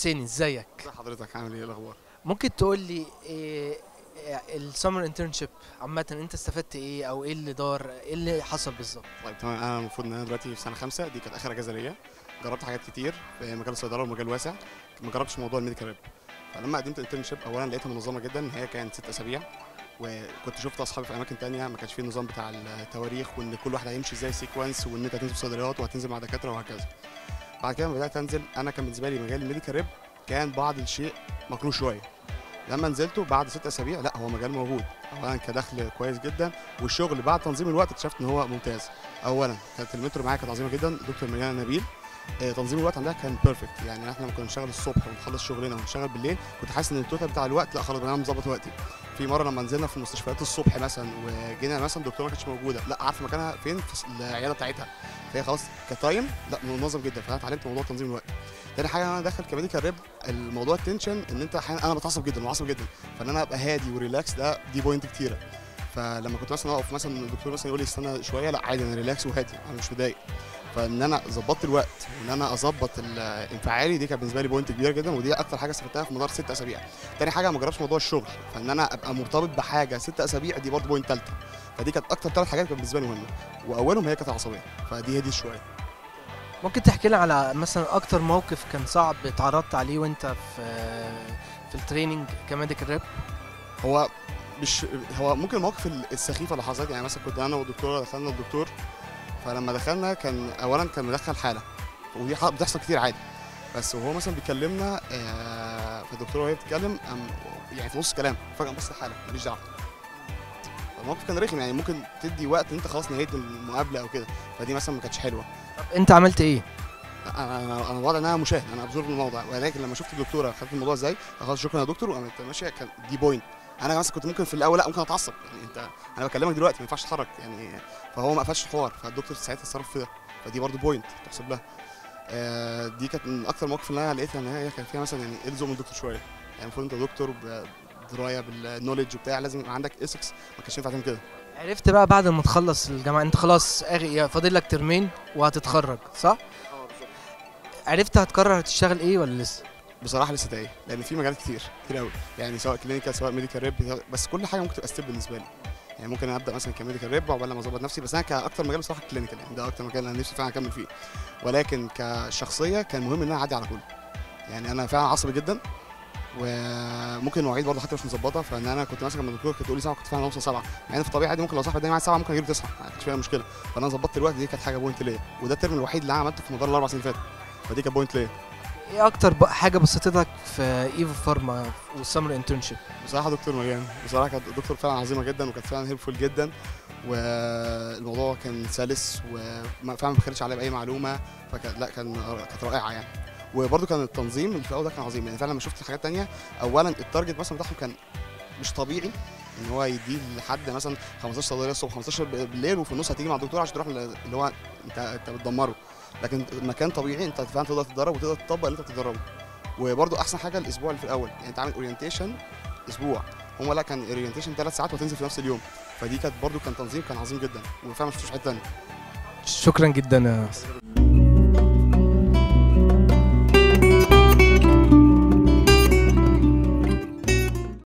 حسيني ازيك ازي حضرتك عامل ايه الاخبار ممكن تقول لي إيه السمر انترنشيب عامة انت استفدت ايه او ايه اللي دار ايه اللي حصل بالظبط طيب تمام انا المفروض ان انا دلوقتي في سنه خمسة دي كانت اخر اجازه ليا جربت حاجات كتير في مجال الصيدله ومجال واسع ما جربتش موضوع الميديكال ريب فلما قدمت الانترنشيب اولا لقيتها منظمه جدا هي كانت ست اسابيع وكنت شفت اصحابي في اماكن تانية ما كانش فيه النظام بتاع التواريخ وان كل واحد هيمشي ازاي سيكونس وان انت هتنزل في صيدليات وهتنزل مع دكاتره وهكذا بعد كده لما بدات انزل انا كان بالنسبه لي مجال الميديكال ريب كان بعض الشيء مكروه شويه لما نزلته بعد ست اسابيع لا هو مجال موجود اولا كدخل كويس جدا والشغل بعد تنظيم الوقت اكتشفت ان هو ممتاز اولا كانت المترو معايا كانت عظيمه جدا دكتور مريان نبيل آه، تنظيم الوقت عندها كان بيرفكت يعني احنا لما كنا نشتغل الصبح ونخلص شغلنا ونشتغل بالليل كنت حاسس ان التوتال بتاع الوقت لا خلاص انا مظبط وقتي في مره لما نزلنا في المستشفيات الصبح مثلا وجينا مثلا الدكتوره ما كانتش موجوده لا عارفه مكانها فين في العياده بتاعتها فهي خلاص كتايم لا منظم جدا فانا اتعلمت موضوع تنظيم الوقت تاني حاجه انا داخل كميديكال ريب الموضوع التنشن ان انت احيانا انا بتعصب جدا وعصب جدا فان انا ابقى هادي وريلاكس ده دي بوينت كتيره فلما كنت مثلا اقف مثلا الدكتور مثلا يقول لي استنى شويه لا عادي انا ريلاكس وهادي انا مش متضايق فان انا ظبطت الوقت وان انا اظبط الانفعالي دي كانت بالنسبه لي بوينت كبيره جدا ودي اكتر حاجه استفدتها في مدار ست اسابيع تاني حاجه ما جربتش موضوع الشغل فان انا ابقى مرتبط بحاجه ست اسابيع دي برضه بوينت ثالثه فدي كانت اكتر ثلاث حاجات كانت بالنسبه لي مهمه واولهم هي كانت العصبيه فدي هدي شويه ممكن تحكي لنا على مثلا اكتر موقف كان صعب اتعرضت عليه وانت في في التريننج كميديكال ريب هو مش هو ممكن المواقف السخيفه اللي حصلت يعني مثلا كنت انا والدكتوره دخلنا الدكتور فلما دخلنا كان اولا كان مدخل حاله ودي حق- بتحصل كتير عادي بس وهو مثلا بيكلمنا آه، فالدكتوره وهي بتتكلم أم- يعني في نص كلام فجاه بص الحاله ماليش دعوه الموقف كان رخم يعني ممكن تدي وقت انت خلاص نهيت المقابله او كده فدي مثلا ما كانتش حلوه طب انت عملت ايه انا انا انا وضع ان انا مشاهد انا ابزور الموضوع ولكن لما شفت الدكتوره خدت الموضوع ازاي خلاص شكرا يا دكتور وقامت ماشيه كان دي بوينت انا مثلا كنت ممكن في الاول لا ممكن اتعصب يعني انت انا بكلمك دلوقتي ما ينفعش تتحرك يعني فهو ما قفلش الحوار فالدكتور ساعتها اتصرف في ده فدي برضه بوينت تحسب لها آه، دي كانت من اكتر المواقف اللي انا لقيتها ان هي كان فيها مثلا يعني الزم الدكتور شويه يعني المفروض انت دكتور بدرايه بالنولج وبتاع لازم يبقى عندك اسكس ما كانش ينفع تعمل كده عرفت بقى بعد ما تخلص الجامعه انت خلاص اخي فاضل لك ترمين وهتتخرج صح عرفت هتقرر هتشتغل ايه ولا لسه بصراحه لسه تايه لان في مجالات كتير كتير قوي يعني سواء كلينيكال سواء ميديكال ريب بس كل حاجه ممكن تبقى ستيب بالنسبه لي يعني ممكن أنا ابدا مثلا كميديكال ريب عقبال ما اظبط نفسي بس انا كاكتر مجال بصراحه كلينيكال يعني ده اكتر مجال انا نفسي فعلا اكمل فيه ولكن كشخصيه كان مهم ان انا اعدي على كله يعني انا فعلا عصبي جدا وممكن المواعيد برضه حتى مش مظبطه فان انا كنت مثلا لما الدكتور كانت تقول لي سبعه كنت فعلا اوصل سبعه مع ان في الطبيعي عادي ممكن لو صاحبي قدامي قاعد سبعه ممكن اجيب تسعه ما كانش فيها مشكله فانا ظبطت الوقت دي كانت حاجه بوينت ليا وده الترم الوحيد اللي انا عملته في مدار الاربع سنين اللي فاتوا فدي كانت بوينت ليا ايه اكتر بق- حاجه بسطتك في ايفو فارما والسمر انترنشيب بصراحه دكتور مريان بصراحه كانت دكتور فعلا عظيمه جدا وكانت فعلا هيلفول جدا والموضوع كان سلس وفعلا ما بخلش عليا باي معلومه فكان لا كان كانت رائعه يعني وبرده كان التنظيم اللي في الاول ده كان عظيم يعني فعلا لما شفت حاجات تانية اولا التارجت مثلا بتاعهم كان مش طبيعي ان هو يديه لحد مثلا 15 صيدليه الصبح 15 بالليل وفي النص هتيجي مع الدكتور عشان تروح اللي هو انت انت بتدمره لكن المكان طبيعي انت فعلا تقدر تتدرب وتقدر تطبق اللي انت بتدربه وبرده احسن حاجه الاسبوع اللي في الاول يعني انت عامل اورينتيشن اسبوع هم لا كان اورينتيشن ثلاث ساعات وتنزل في نفس اليوم فدي كانت برده كان تنظيم كان عظيم جدا وفعلا ما شفتوش حته ثانيه شكرا جدا يا